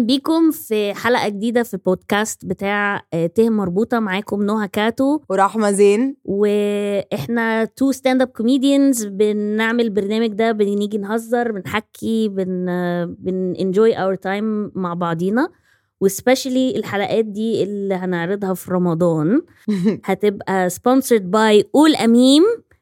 بيكم في حلقه جديده في البودكاست بتاع آه، ته مربوطه معاكم نهى كاتو ورحمة زين واحنا تو ستاند اب كوميديانز بنعمل البرنامج ده بنيجي نهزر بنحكي بن بن enjoy اور تايم مع بعضينا وسبيشالي الحلقات دي اللي هنعرضها في رمضان هتبقى sponsored باي قول اميم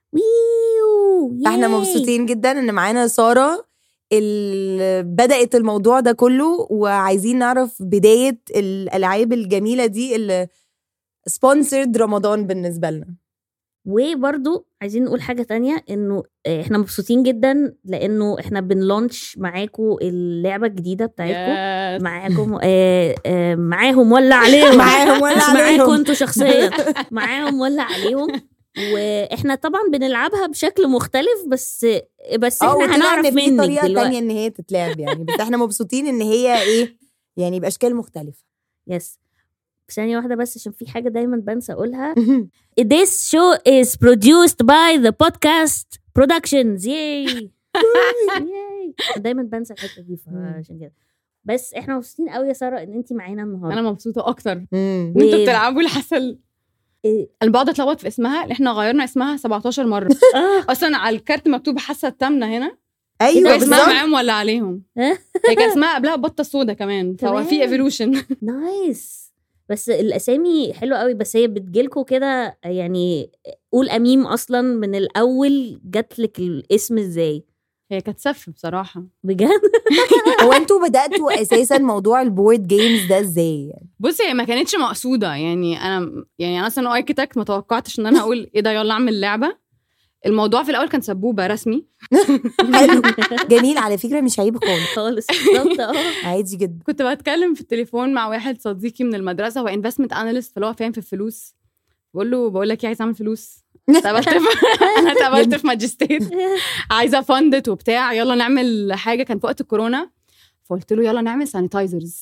ويو احنا ياي. مبسوطين جدا ان معانا سارة اللي بدأت الموضوع ده كله وعايزين نعرف بداية الألعاب الجميلة دي اللي سبونسرد رمضان بالنسبة لنا وبرضو عايزين نقول حاجة تانية انه احنا مبسوطين جدا لانه احنا بنلونش معاكم اللعبة الجديدة بتاعتكم معاكم آه آه معاهم ولا عليهم معاهم ولا مش عليهم. معاكم انتوا شخصيا معاهم ولا عليهم واحنا طبعا بنلعبها بشكل مختلف بس بس اه احنا وطلع هنعرف إن في منك طريقة تانية دلوقتي ان هي تتلعب يعني بس احنا مبسوطين ان هي ايه يعني بأشكال مختلفة يس ثانية واحدة بس عشان في حاجة دايما بنسى اقولها This show is produced by the podcast productions yay ياي دايما بنسى الحته دي فعشان كده بس احنا مبسوطين قوي يا ساره ان انت معانا النهارده انا مبسوطه اكتر مم. ان انتوا و- بتلعبوا الحسل إيه؟ انا بقعد اتلخبط في اسمها اللي احنا غيرنا اسمها 17 مره اه اصلا على الكارت مكتوب حاسه التامنه هنا ايوه هي اسمها بالظبط معاهم ولا عليهم اه. هي كان اسمها قبلها بطه سودا كمان فهو في كمان. ايفولوشن نايس بس الاسامي حلوه قوي بس هي بتجيلكوا كده يعني قول اميم اصلا من الاول جات لك الاسم ازاي هي كانت سف بصراحه بجد هو انتوا بدأتوا اساسا موضوع البورد جيمز ده ازاي يعني بصي هي ما كانتش مقصوده يعني انا يعني انا اصلا اركيتكت ما توقعتش ان انا اقول ايه ده يلا اعمل لعبه الموضوع في الاول كان سبوبه رسمي حلو جميل على فكرة مش عيب خالص خالص بالظبط اه عادي جدا كنت بتكلم في التليفون مع واحد صديقي من المدرسه هو انفستمنت اناليست فاللي هو فاهم في الفلوس بقول له بقول لك ايه عايز اعمل فلوس اتقابلت في انا اتقابلت في ماجستير عايزه فندت وبتاع يلا نعمل حاجه كان في وقت الكورونا فقلت له يلا نعمل سانيتايزرز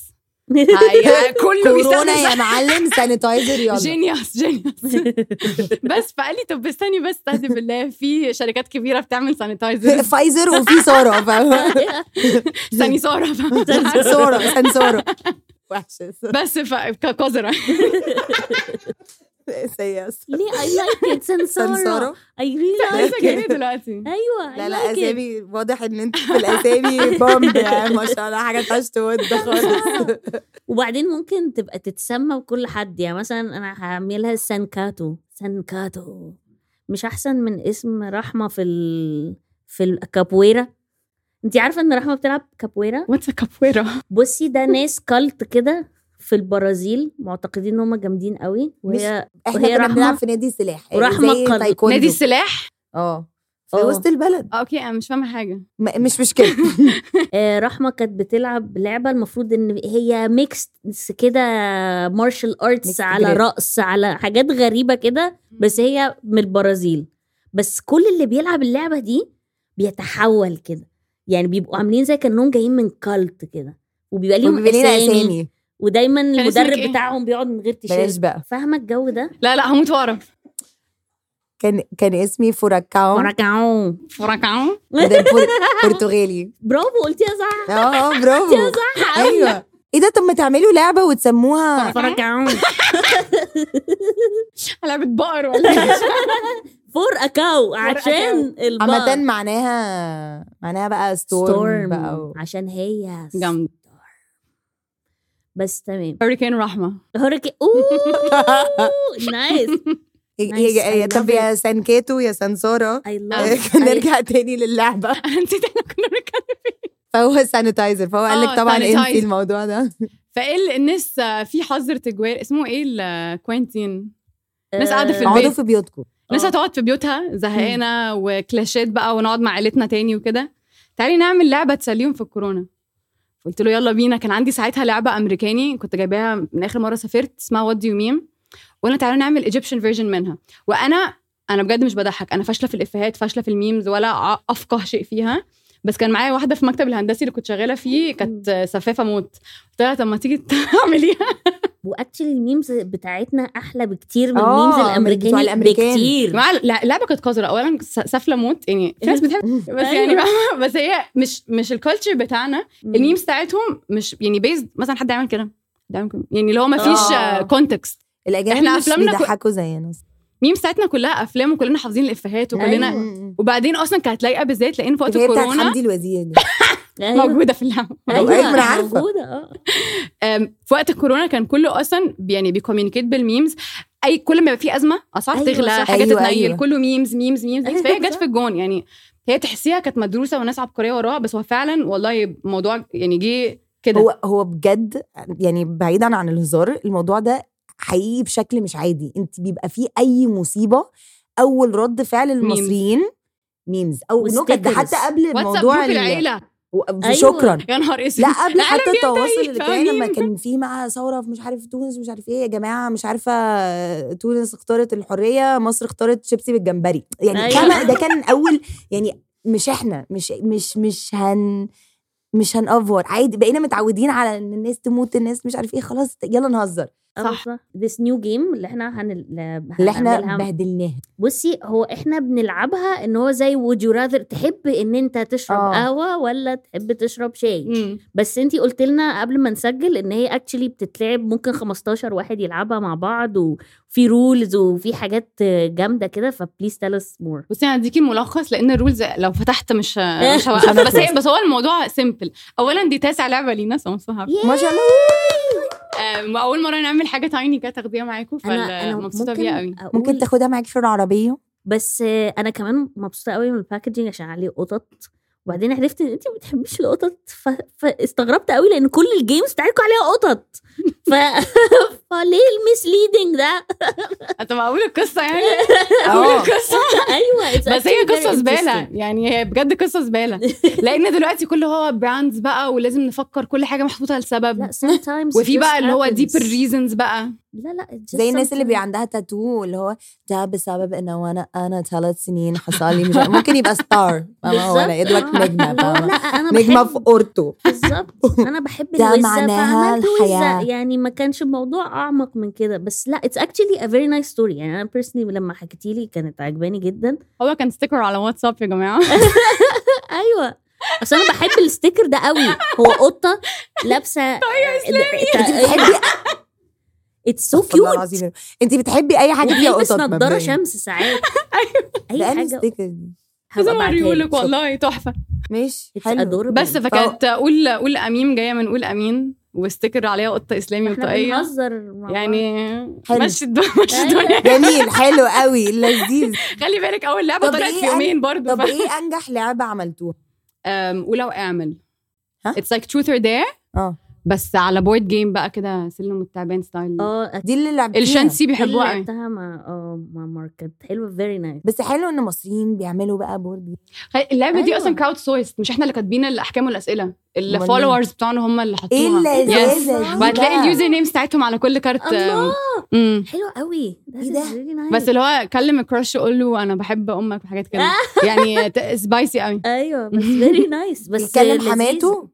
كله كورونا يا بيستخدم معلم سانيتايزر يلا جينيوس جينيوس بس فقال لي طب استني بس استهدي بالله في شركات كبيره بتعمل سانيتايزرز فايزر وفي سارة فاهمة ساني ساره سارة سنسارة وحشة بس ف- كقذره سيئة ليه I like it سنسارة سنسارة I really لسه like جايه it دلوقتي ايوه I لا لا like it. اسامي واضح ان انت في الاسامي بومب يعني ما شاء الله حاجه طشت ود خالص وبعدين ممكن تبقى تتسمى بكل حد يعني مثلا انا هعملها سانكاتو سانكاتو مش احسن من اسم رحمه في ال... في الكابويرا انت عارفه ان رحمه بتلعب كابويرا واتس كابويرا بصي ده ناس كالت كده في البرازيل معتقدين ان هم جامدين قوي وهي احنا وهي كنا رحمة- بنلعب في نادي السلاح يعني ورحمة زي قلب. تايكوندو. نادي السلاح اه في اه. وسط البلد آه، اوكي انا مش فاهمه حاجه م- مش مشكله آه، رحمه كانت بتلعب لعبه المفروض ان هي ميكس كده مارشال ارتس Mixed على grade. رقص على حاجات غريبه كده بس هي من البرازيل بس كل اللي بيلعب اللعبه دي بيتحول كده يعني بيبقوا عاملين زي كانهم جايين من كالت كده وبيبقى ليهم وبيبقى لنا اسامي اسامي ودايما اسمك المدرب إيه؟ بتاعهم بيقعد من غير بلاش تيشيرت بقى فاهمه الجو ده لا لا هموت واعرف كان كان اسمي فوراكاو فراكاو فراكاو ده بور- برتغالي برافو قلتيها صح اه اه برافو صح أوي. ايوه ايه ده طب ما تعملوا لعبه وتسموها فراكاو لعبه بقر ولا إيه؟ فور اكاو عشان البقر عامة معناها معناها بقى ستورم ستورم بقى و... عشان هي جامد بس تمام هوريكين رحمه هوريكين اوه نايس هي- Nice, هي- I طب love يا سانكيتو يا سانسورا اي لاف نرجع تاني للعبة نسيت احنا كنا بنتكلم فهو سانيتايزر فهو قال آه، لك طبعا انسي sanitizer. الموضوع ده فايه ال- الناس آه، في حظر تجوال اسمه ايه الكوينتين ناس قاعدة في اقعدوا البيت. في بيوتكم ناس آه. هتقعد في بيوتها زهقانه وكلاشات بقى ونقعد مع عيلتنا تاني وكده تعالي نعمل لعبه تسليهم في الكورونا قلت له يلا بينا كان عندي ساعتها لعبه امريكاني كنت جايباها من اخر مره سافرت اسمها وات يو ميم وقلنا تعالى نعمل ايجيبشن فيرجن منها وانا انا بجد مش بضحك انا فاشله في الافيهات فاشله في الميمز ولا ع- افقه شيء فيها بس كان معايا واحده في مكتب الهندسي اللي كنت شغاله فيه كانت سفافه موت قلت لها طب ما تيجي تعمليها واكشلي الميمز بتاعتنا احلى بكتير من آه، الميمز بتوع الامريكاني الأمريكان. بكتير جماعه لا- اللعبه كانت قذره اولا س- سافله موت يعني في ناس بتحب بس يعني أيوة. فاهمة؟ بس هي مش مش الكالتشر بتاعنا الميمز بتاعتهم مش يعني بيزد مثلا حد يعمل كده حد يعمل كده. يعني اللي هو ما فيش آه. كونتكست الاجانب إحنا مش أفلامنا كو- بيضحكوا زينا ميمز بتاعتنا كلها افلام وكلنا حافظين الافيهات وكلنا أيوة. م- وبعدين اصلا كانت لايقه بالذات لان في وقت اللي هي بتاعت الكورونا حمدي الوزير دي أيوة. موجوده في اللعبه أيوة، ما أنا عارفة. موجوده اه أم، في وقت الكورونا كان كله اصلا يعني بيكوميونيكيت بالميمز اي كل ما يبقى في ازمه اسعار أيوة، تغلى صح. حاجات أيوة، تتنيل أيوة. كله ميمز ميمز ميمز أيوة، فهي جت صح. في الجون يعني هي تحسيها كانت مدروسه والناس عبقريه وراها بس هو فعلا والله موضوع يعني جه كده هو هو بجد يعني بعيدا عن الهزار الموضوع ده حقيقي بشكل مش عادي انت بيبقى فيه اي مصيبه اول رد فعل المصريين ميمز او نكت ده وstickers. حتى قبل واتساب الموضوع جروب ال- العيله و- أيوة. شكرا يا نهار اسود لا قبل حتى العالم التواصل بينتهي، الاجتماعي لما فاهمين؟ كان في معاها ثوره في مش عارف تونس مش عارف ايه يا جماعه مش عارفه تونس اختارت الحريه مصر اختارت شيبسي بالجمبري يعني أيوة. كما ده كان اول يعني مش احنا مش مش مش هن مش هنأفور عادي بقينا متعودين على ان الناس تموت الناس مش عارف ايه خلاص يلا نهزر صح صح. this new game اللي احنا هن... اللي احنا هنعملها. بهدلناها بصي هو احنا بنلعبها ان هو زي would you rather تحب ان انت تشرب آه. قهوه ولا تحب تشرب شاي مم. بس انتي قلت لنا قبل ما نسجل ان هي اكشلي بتتلعب ممكن 15 واحد يلعبها مع بعض وفي رولز وفي حاجات جامده كده فبليز تيل اس مور بصي انا هديكي الملخص لان الرولز لو فتحت مش مش هوقف هنخلص. بس هي بس هو الموضوع سيمبل اولا دي تاسع لعبه لينا so I'm so happy. ما شاء الله آم، واول مره نعمل حاجه تايني كده تاخديها معاكم فمبسوطه بيها قوي أقول ممكن تاخدها معاك في العربيه بس آه، انا كمان مبسوطه قوي من الباكجينج عشان عليه قطط وبعدين عرفت ان انت ما بتحبيش القطط ف... فاستغربت قوي لان كل الجيمز بتاعتكم عليها قطط ف... فليه المسليدنج ده طب اقول القصه يعني اقول اه القصه ايوه it's بس هي actually very قصه زباله interesting. يعني هي بجد قصه زباله لان دلوقتي كله هو براندز بقى ولازم نفكر كل حاجه محطوطه لسبب لا sometimes وفي it بقى just اللي هو happens. ديبر ريزونز بقى لا لا it just زي الناس اللي sometimes- بيبقى عندها تاتو اللي هو ده بسبب انه وانا انا ثلاث سنين حصل لي مش عارف- ممكن يبقى ستار فاهمه هو انا بالظبط. يدلك آه. نجمه اللي هو فاهمه لا انا نجمه بحب في اورتو بالظبط انا بحب ده الوزه معناها فعملت وزه الحياة. يعني ما كانش الموضوع اعمق من كده بس لا اتس اكشلي ا فيري نايس ستوري يعني انا بيرسونلي لما حكيتي لي كانت عجباني جدا هو كان ستيكر على واتساب يا جماعه ايوه اصل انا بحب الستيكر ده قوي هو قطه لابسه بتحبي اتس سو استغفر الله كيوت العظيم. انت بتحبي اي حاجه فيها وبيلبس قطط نضاره مبدئياً. شمس ساعات اي ده أنا حاجه ستيكر دي لازم هبقى ابعتها اوريهولك لك والله تحفه ماشي اتس حلو ادوربل بس فكانت قول قول امين جايه من قول امين وستيكر عليها قطه اسلامي احنا وطاقيه بنهزر مع يعني حلو. مشي الدنيا مشي أيوة. الدنيا جميل حلو قوي لذيذ خلي بالك اول لعبه طب طلعت إيه في أن- يومين برضه طب ايه انجح لعبه عملتوها أم، ولو اعمل ها؟ اتس لايك تروث اور دير اه بس على بورد جيم بقى كده سلم والتعبان ستايل اه دي اللي لعبتيها الشانسي بيحبوها قوي لعبتها مع اه مع مارك كانت حلوه فيري نايس بس حلو ان المصريين بيعملوا بقى بورد جيم. خ- اللعبه دي أيوة. اصلا كراود سورس مش احنا اللي كاتبين الاحكام والاسئله أمال الفولورز بتوعنا هم اللي ايه حطوها اللذاذه Yes. دي وهتلاقي بقى؟ اليوزر نيمز بتاعتهم على كل كارت الله امم حلو قوي إيه ده؟ بس اللي هو كلم الكراش قول له انا بحب امك وحاجات كده يعني سبايسي قوي ايوه بس فيري نايس بس بيتكلم لذيذ. حماته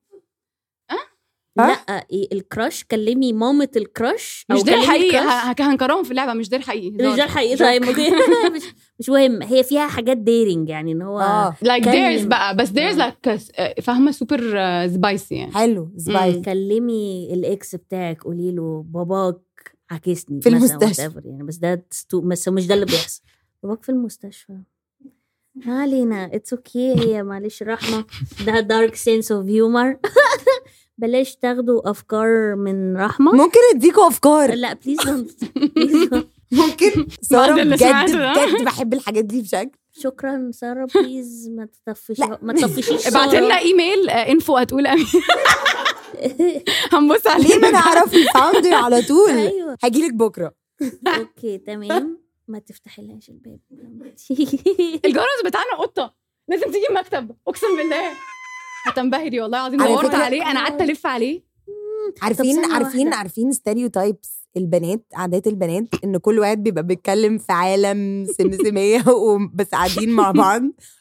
لا إيه، الكراش كلمي مامة الكراش مش أو ده كلمي الحقيقي الكراش. ه- هنكرههم في اللعبه مش ده الحقيقي مش ده الحقيقي طيب اوكي مش مش مهم هي فيها حاجات ديرنج يعني ان هو اه لايك كلم. ديرز بقى بس ديرز لايك فاهمه سوبر سبايسي يعني حلو سبايس كلمي الاكس بتاعك قولي له باباك عاكسني في مثلاً المستشفى. whatever يعني بس ده ستو... بس مش ده اللي بيحصل باباك في المستشفى ما علينا اتس اوكي هي معلش رحمه ده دارك سينس اوف هيومر بلاش تاخدوا افكار من رحمه ممكن اديكوا افكار لا بليز دونت بليز ممكن ساره بعد اللي بجد سمعته ده. بجد بحب الحاجات دي بشكل شكرا ساره بليز ما تطفش لا. ما تطفشيش ابعت لنا ايميل انفو هتقول امين هنبص عليه ليه ما نعرف الفاوندر على طول ايوه هجيلك بكره اوكي تمام ما تفتحي لهاش الباب الجرس بتاعنا قطه لازم تيجي المكتب اقسم بالله هتنبهري والله العظيم على دورت فكرة- عليه انا قعدت الف عليه عارفين ثانية عارفين واحدة. عارفين ستيريوتايبس البنات عادات البنات ان كل واحد بيبقى بيتكلم في عالم سمسميه وبس قاعدين مع بعض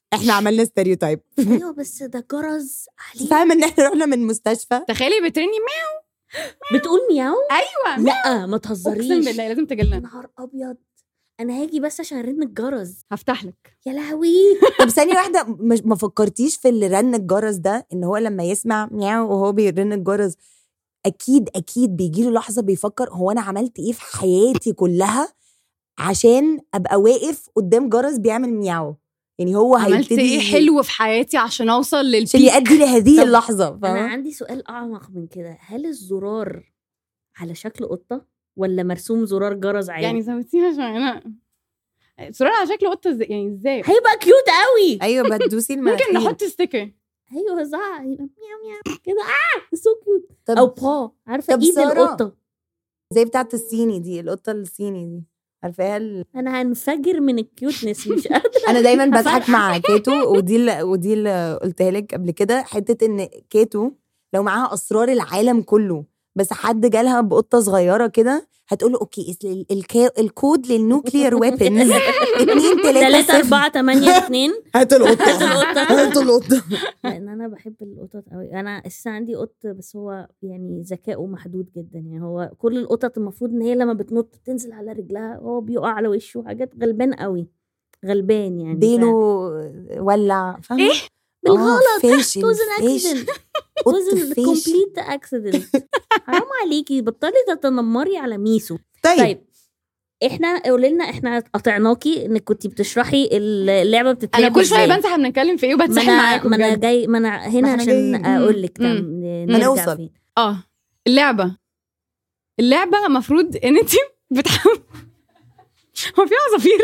احنا عملنا ستيريوتايب ايوه بس ده جرس عليه فاهم ان احنا رحنا من مستشفى تخيلي بترني بتقول مياو ايوه لا ما اقسم تهزريش بالله لازم تجي يا لنا نهار ابيض انا هاجي بس عشان ارن الجرس هفتح لك يا لهوي طب ثانيه واحده مش ما فكرتيش في اللي رن الجرس ده ان هو لما يسمع مياو وهو بيرن الجرس اكيد اكيد بيجي له لحظه بيفكر هو انا عملت ايه في حياتي كلها عشان ابقى واقف قدام جرس بيعمل مياو يعني هو عملت هيبتدي ايه حلو في حياتي عشان اوصل عشان للبيك يؤدي لهذه طب اللحظه انا فاهمة؟ عندي سؤال اعمق من كده هل الزرار على شكل قطه ولا مرسوم زرار جرس عادي يعني زودتيها عشان انا سرعة على شكل قطه ازاي يعني ازاي هيبقى كيوت قوي ايوه بتدوسي المناخير ممكن نحط ستيكر ايوه صح يبقى مياو مياو كده اه سو كيوت طب او با عارفه طب ايد سارة. القطه زي بتاعت الصيني دي القطه الصيني دي عارفاها ال- انا هنفجر من الكيوتنس مش قادره انا دايما بضحك هفرقع. مع كاتو ودي اللي ودي اللي قلتها لك قبل كده حته ان كاتو لو معاها اسرار العالم كله بس حد جالها بقطه صغيره كده هتقول له اوكي اس- ال- الكا- الكود للنوكليير ويبنز 2 3 3 4 8 2 هات القطه هات القطة. هات القطه لان انا بحب القطط قوي انا اساسا عندي قط بس هو يعني ذكائه محدود جدا يعني هو كل القطط المفروض ان هي لما بتنط تنزل على رجلها هو بيقع على وشه حاجات غلبان قوي غلبان يعني ديله فعلا. ولع فاهمه إيه؟ بالغلط فاشل توز ان فاشل اكسيدنت قط توز فاشل كومبليت اكسيدنت حرام عليكي بطلي تتنمري على ميسو طيب طيب احنا قولي لنا احنا قطعناكي انك كنتي بتشرحي اللعبه بتتلعب انا كل شويه إزاي. بنسى احنا بنتكلم في ايه ما وبتسحل انا معاكم ما انا بجد. جاي ما انا هنا ما إحنا عشان جايين. اقول لك مم. تم- نرجع هنوصل. فين اه اللعبه اللعبه المفروض ان انت بتحاول هو في عصافير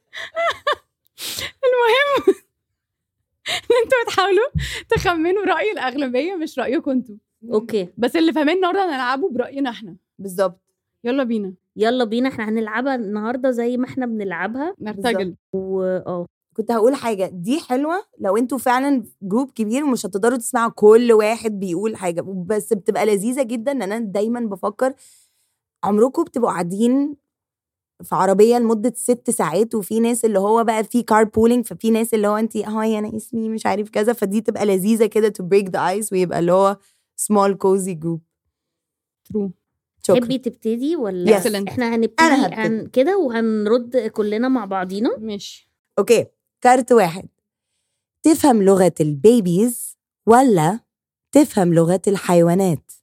المهم ان انتوا بتحاولوا تخمنوا راي الاغلبيه مش رايكم انتوا اوكي بس اللي فاهمين النهارده هنلعبه براينا احنا بالظبط يلا بينا يلا بينا احنا هنلعبها النهارده زي ما احنا بنلعبها نرتجل واه كنت هقول حاجة دي حلوة لو انتوا فعلا جروب كبير ومش هتقدروا تسمعوا كل واحد بيقول حاجة بس بتبقى لذيذة جدا ان انا دايما بفكر عمركم بتبقوا قاعدين في عربية لمدة ست ساعات وفي ناس اللي هو بقى في كار بولينج ففي ناس اللي هو انت هاي انا اسمي مش عارف كذا فدي تبقى لذيذة كده to break the ice ويبقى اللي هو small cozy group ترو شكرا تحبي تبتدي ولا Yes. Excellent. احنا هنبتدي أنا هبتدي. هن كده وهنرد كلنا مع بعضينا ماشي اوكي كارت واحد تفهم لغة البيبيز ولا تفهم لغة الحيوانات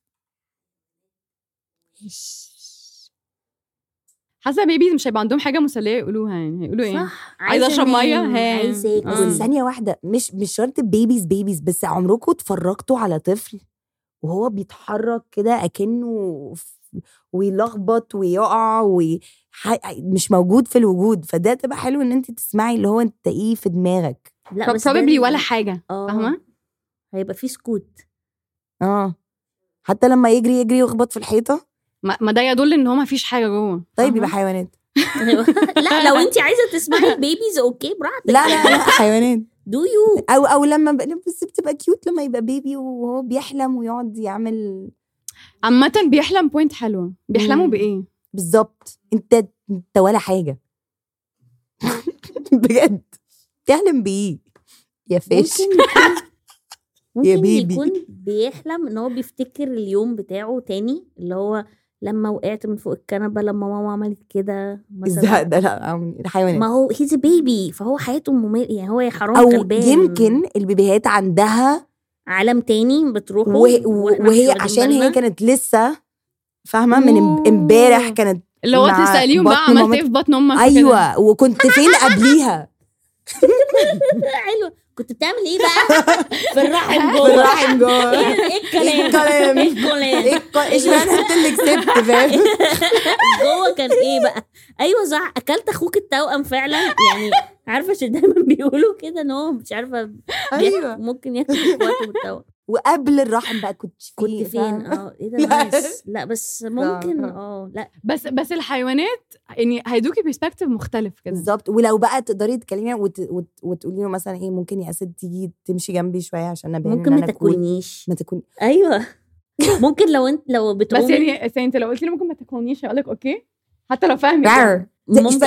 حاسه بيبيز مش هيبقى عندهم حاجه مسليه يقولوها يعني هيقولوا ايه صح عايزة أشرب مية؟ أنام، ها. عايزه آه. بس اكل ثانية واحدة مش مش شرط بيبيز بيبيز بس عمركم اتفرجتوا على طفل وهو بيتحرك كده أكنه ف- ويلخبط ويقع وي... ح- مش موجود في الوجود فده تبقى حلو ان انت تسمعي اللي هو انت ايه في دماغك لا بس ده probably ال- ولا حاجه اه فاهمه هيبقى في سكوت اه حتى لما يجري يجري ويخبط في الحيطة ما ما ده يدل ان هو ما فيش حاجه جوه طيب فاهمة؟ يبقى حيوانات لا لو انت عايزه تسمعي بيبيز اوكي براحتك لا لا لا حيوانات دو يو او او لما ب... بس بتبقى كيوت لما يبقى بيبي وهو بيحلم ويقعد يعمل عامه بيحلم بوينت حلوه بيحلموا مم. بايه بالظبط انت انت ولا حاجه بجد تحلم بايه يا فيش ممكن يكون يا ممكن بيبي. يكون بيحلم ان هو بيفتكر اليوم بتاعه تاني اللي هو لما وقعت من فوق الكنبه لما ماما عملت كده الزهق مثلا ده لا ما حيوانات هو هيز بيبي فهو حياته ممل يعني هو يا حرام او غلبان يمكن البيبيهات عندها عالم تاني بتروحوا وهي, وإحنا مش وهي واخدين عشان هي بالنا. كانت لسه فاهمه من ام- أوه. امبارح كانت اللي هو مع تساليهم بقى بطن عملت ايه في بطن امك وكده. ايوه وكنت فين قبليها حلوه كنت بتعمل ايه بقى في الرحم جوه في الرحم جوه ايه إيه الكلام الكلام؟ ايه الكلام ايه الق- اشمعنى انت اللي كسبت فاهم جوه كان ايه بقى ايوه صح اكلت اخوك التوأم فعلا يعني عارفه عشان دايما بيقولوا كده ان هو مش عارفه بياكل- ايوه ممكن ياكل اخواته بالتوأم وقبل الرحم بقى كنت فين كنت فين فاهمة؟ اه ايه ده لا. نايس لا بس ممكن لا. اه لا بس بس الحيوانات يعني هيدوكي برسبكتيف مختلف كده بالظبط ولو بقى تقدري تكلمي وت... وت... وتقولي له مثلا ايه ممكن يا اسد تيجي تمشي جنبي شويه عشان ابين ممكن ان ما انا كول تاكلنيش ما تكون ايوه ممكن لو انت لو بس بتقومي يعني بس انت لو قلت لي ممكن ما تاكلنيش هقول لك اوكي حتى لو فاهمك رار. يعني. ممكن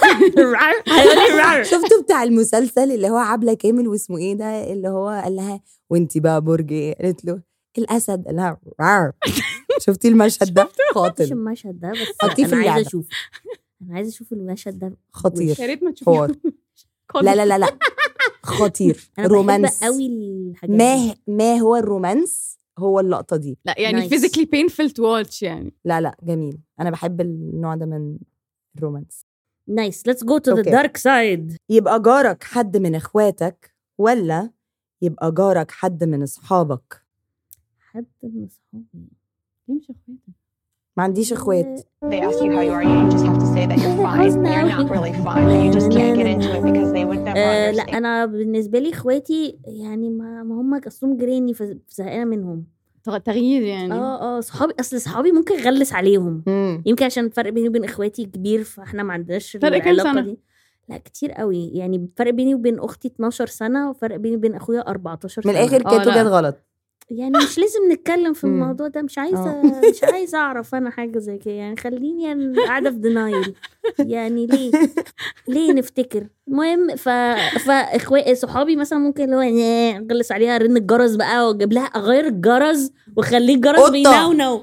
شفتوا بتاع المسلسل اللي هو عبلة كامل واسمه ايه ده اللي هو قال لها وانتي بقى برج ايه قالت له الاسد قال لها رار. شفتي المشهد ده مش قاتل المشهد ده بس حطيه في انا عايزه اللعبة. اشوف انا عايزه اشوف المشهد ده خطير يا ريت ما حوار. تشوفي لا لا لا لا خطير انا رومانس بحب قوي الحاجات ما دي. ما هو الرومانس هو اللقطة دي لا يعني Nice. physically painful to watch يعني لا لا جميل انا بحب النوع ده من الرومانس نايس ليتس جو تو ذا أوكي. دارك سايد يبقى جارك حد من اخواتك ولا يبقى جارك حد من اصحابك حد من اصحابي ليه مش اخواتي ما عنديش اخوات they ask you how you are, you just have to say that you're fine. You're not really fine. You just can't get into it because they would never آه لا understand. انا بالنسبه لي اخواتي يعني ما, ما هم اصلهم جيراني فزهقانه منهم تغ- تغيير يعني اه اه صحابي اصل صحابي ممكن اغلس عليهم مم. يمكن عشان الفرق بيني وبين اخواتي كبير فاحنا ما عندناش فرق كام العلاقه سنة؟ دي لا كتير قوي يعني فرق بيني وبين اختي 12 سنه وفرق بيني وبين اخويا 14 من سنه الاخر آه، كانت لا. جت غلط يعني مش لازم نتكلم في مم. الموضوع ده مش عايزه آه. مش عايزه اعرف انا حاجه زي كده يعني خليني يعني قاعده في دينايل يعني ليه ليه نفتكر المهم ف فاخواتي صحابي مثلا ممكن اللي هو "ناه", اغلس عليها رن الجرس بقى واجيب لها اغير الجرس واخليه الجرس قطة. بينونو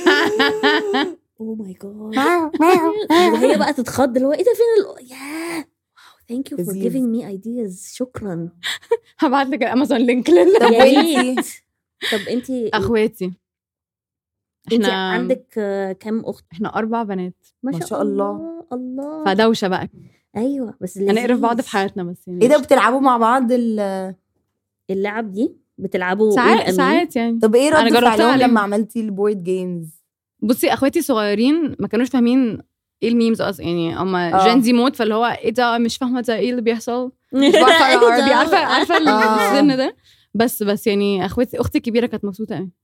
اوه ماي جاد وهي بقى تتخض اللي هو ايه ده فين ال... ياه ثانك يو فور لذيذ. جيفينج مي ايدياز شكرا هبعت لك الامازون لينك لله طب يا وانتي؟ ريت طب انتي اخواتي انتي احنا عندك آه، كام اخت احنا اربع بنات ما شاء الله. الله فدوشه بقى ايوه بس هنقرف بعض لذيذ. في حياتنا بس يعني ايه ده بتلعبوا مع بعض ال... اللعب دي بتلعبوا قول ساعات أمين؟ ساعات يعني طب ايه أنا رد جربتها فعلهم عليهم. لما عملتي البويد جيمز بصي اخواتي صغيرين ما كانوش فاهمين ايه الميمز اصلا يعني هم آه. جين زي موت فاللي هو ايه ده مش فاهمه ده ايه اللي بيحصل مش إيه بعرف اقرا ده؟ عربي عارفه عارفه آه. السن ده بس بس يعني اخواتي اختي الكبيره كانت مبسوطه قوي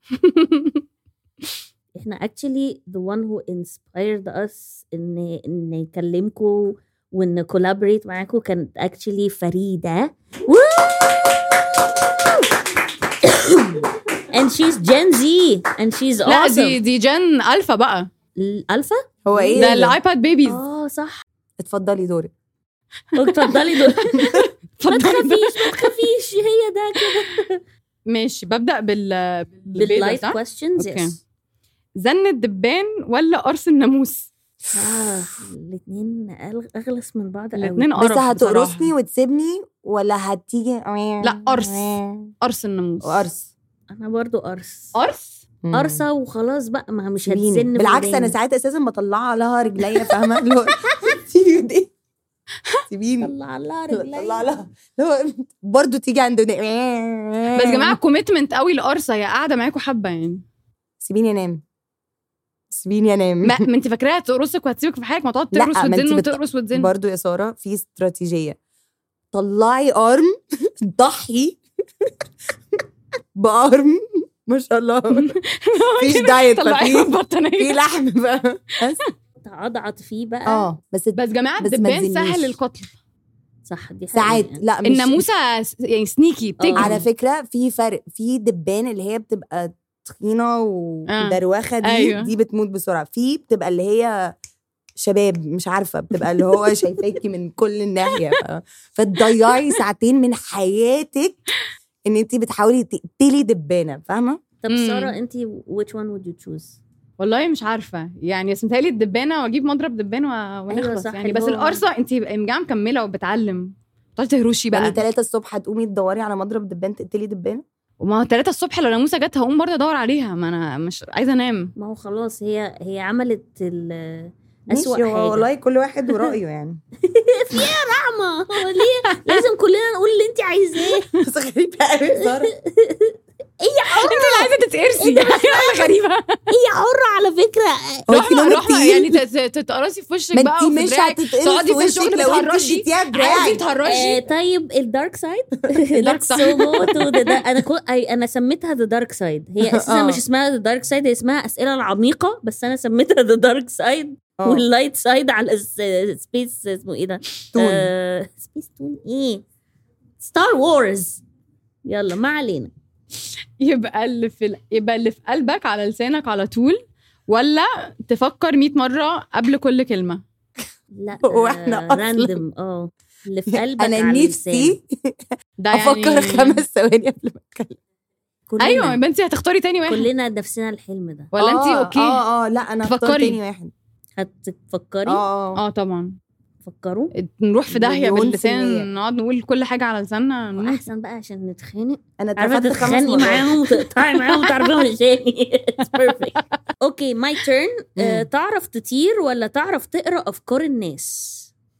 احنا actually the one who inspired us ان ان نكلمكم وان collaborate معاكم كانت actually فريدة and she's Gen Z and she's لا دي awesome دي جن الفا بقى الالفا هو ايه ده الايباد بيبيز اه صح اتفضلي دورك اتفضلي دول ما اتفضلي. تخافيش ما تخافيش هي ده كده ماشي ببدا بال بالبيضة، باللايف صح؟ questions أوكي. yes زن الدبان ولا قرص الناموس اه الاثنين اغلس من بعض قوي الاتنين بس قرف هتقرصني بصراحة. وتسيبني ولا هتيجي لا، قرص. قرص الناموس قرص انا برضو قرص قرص مم. قرصه وخلاص بقى ما مش سيبيني. هتزن في بالعكس انا وداني. ساعات اساسا بطلع لها رجليا فاهمه اللي هو سيبي ايدي سيبيني طلع لها طلع رجلي لها اللي هو برضه تيجي عند بس يا جماعه كوميتمنت قوي لقرصه هي قاعده معاكم حبه يعني سيبيني انام سيبيني انام ما, ما انت فاكراها تقرصك وهتسيبك في حالك ما تقعد لا، تقرص ما انت وتزن بت- وتقرص وتزن برضو يا ساره في استراتيجيه طلعي ارم ضحي بارم ما شاء الله مفيش دايت طلعي ففي في البطانيه لحم بقى بس تعضعض فيه بقى اه بس بس جماعه بس ما الدبان تزنيش. سهل القتل صح دي ساعات حقيقة. لا مش الناموسه س- يعني سنيكي بتجري على فكره في فرق في دبان اللي هي بتبقى تخينه ودروخه دي أيوة. دي بتموت بسرعه في بتبقى اللي هي شباب مش عارفه بتبقى اللي هو شايفاكي من كل الناحيه ف- فتضيعي ساعتين من حياتك ان انت بتحاولي تقتلي دبانه فاهمه طب مم. ساره انت which one would you choose والله مش عارفه يعني بس متهيألي الدبانه واجيب مضرب دبان و- ونخلص صح، يعني اللي بس هو- القرصه انت مجامعه مكمله وبتعلم تقعدي تهرشي يعني بقى 3 الصبح هتقومي تدوري على مضرب دبان تقتلي دبانه وما هو 3 الصبح لو ناموسه جت هقوم برضه ادور عليها ما انا مش عايزه انام ما هو خلاص هي هي عملت ال ماشي أسوأ هو حاجة. والله كل واحد ورايه يعني رحمة هو ليه لازم كلنا نقول اللي انت عايزاه بس غريبه قوي ساره انت اللي عايزه تتقرصي حاجه غريبه هي حرة على فكرة هو انت رحمه نومك رحمه تقيل؟ يعني تت- تت- تتقرصي في وشك ما بقى انت وفي مش دراعك هتتقرص تقعدي في وشك الشغل لو انت بتهرشي اديتيها عايزه دراعك آه تهرشي طيب الدارك سايد الدارك Let's side. go to the da- انا كو... أي- انا سميتها ذا دارك سايد هي اساسا آه. مش اسمها ذا دارك سايد هي اسمها اسئله العميقه بس انا سميتها ذا دارك سايد اه. واللايت سايد على سبيس اسمه ايه ده تون. سبيس تون ايه ستار وورز يلا ما علينا يبقى اللي في ال- يبقى اللي في قلبك على لسانك على طول ولا تفكر 100 مره قبل كل كلمه لا وإحنا أصلاً- راندم اه اللي في قلبك انا على نفسي ده افكر يعني... خمس ثواني قبل ما اتكلم كلنا ايوه يبقى انت هتختاري تاني واحد كلنا نفسنا الحلم ده ولا انت آه، اوكي اه اه لا انا هختار تفكري. تاني واحد هتفكري اه اه اه طبعا فكروا نروح في داهيه مليون في باللسان المية. نقعد نقول كل حاجه على لساننا نموت. احسن بقى عشان نتخانق انا عارفه اترفدت خمس تتخانقي مرات معاهم وتقطعي معاهم وتعرفيهم تاني بيرفكت اوكي ماي تيرن تعرف تطير ولا تعرف تقرا افكار الناس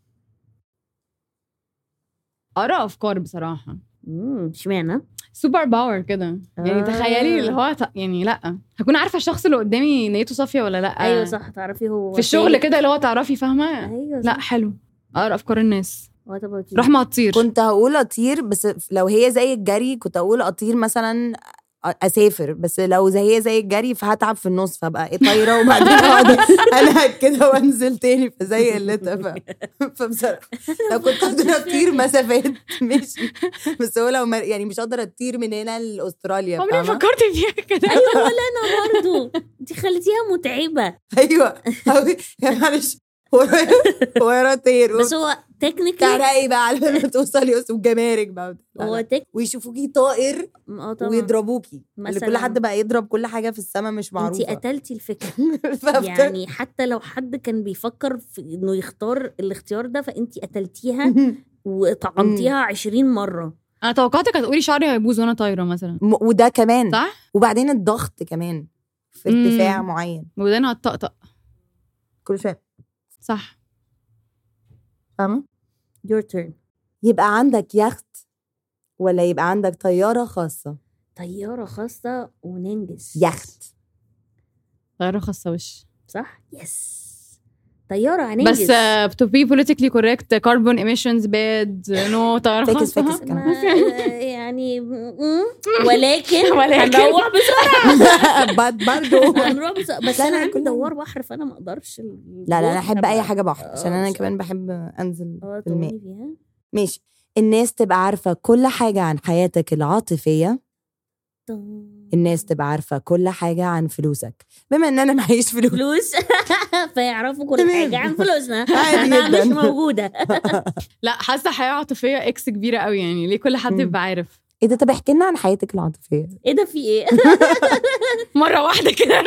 اقرا افكار بصراحه امم اشمعنى سوبر باور كده يعني آه. تخيلي اللي هو ط- يعني لا هكون عارفه الشخص اللي قدامي نيته صافيه ولا لا ايوه صح تعرفي هو في الشغل فين. كده اللي هو تعرفي فاهمه ايوه لا حلو اقرا افكار الناس لا روح ما تطير كنت هقول اطير بس لو هي زي الجري كنت اقول اطير مثلا اسافر بس لو زي هي زي الجري فهتعب في النص فابقى ايه طايره وبعدين اقعد انا كده وانزل تاني فزي قلتها ف... فبصراحه لو كنت قادره اطير مسافات ماشي بس هو لو ما... يعني مش قادره اطير من هنا لاستراليا عمري ما فاهمة؟ فكرت فيها كده ايوه ولا انا برضه انت خليتيها متعبه ايوه أو- يعني معلش ورايا ورايا طير بس هو تكنيكلي تعرقي بقى على ما توصلي وسط الجمارك بقى لا، هو لا. تك ويشوفوكي طائر اه طبعا ويضربوكي اللي مثلاً. كل حد بقى يضرب كل حاجه في السماء مش انت معروفه قتلتي الفكره فبت- يعني حتى لو حد كان بيفكر في انه يختار الاختيار ده فانت قتلتيها وطعنتيها 20 مره انا توقعتك هتقولي شعري هيبوظ وانا طايره مثلا م- وده كمان صح وبعدين الضغط كمان في مم. ارتفاع معين ودانها هتطقطق كل شويه صح فاهمه your turn يبقى عندك يخت ولا يبقى عندك طياره خاصه طياره خاصه وننجز يخت طياره خاصه وش صح يس طياره هننجز بس uh, to be politically correct carbon emissions bad no طياره فاكس خاصه فاكس كمان ما يعني م- ولكن ولكن. هنروح بسرعه بعد برضه هنروح بسرعه بس لا، انا لا، عندي كلنا- دوار بحر فانا ما اقدرش لا لا انا احب اي حاجه بحر عشان انا آه، كمان بحب انزل اه في الماء تقومي فيها ماشي الناس تبقى عارفه كل حاجه عن حياتك العاطفيه الناس تبقى عارفه كل حاجه عن فلوسك بما ان انا معيش فلوس فلوس فيعرفوا كل تمام. حاجه عن فلوسنا عادي انا جداً. مش موجوده لا حاسه حياه عاطفيه اكس كبيره قوي يعني ليه كل حد مم. يبقى عارف ايه ده طب احكي لنا عن حياتك العاطفيه ايه ده في ايه مره واحده كده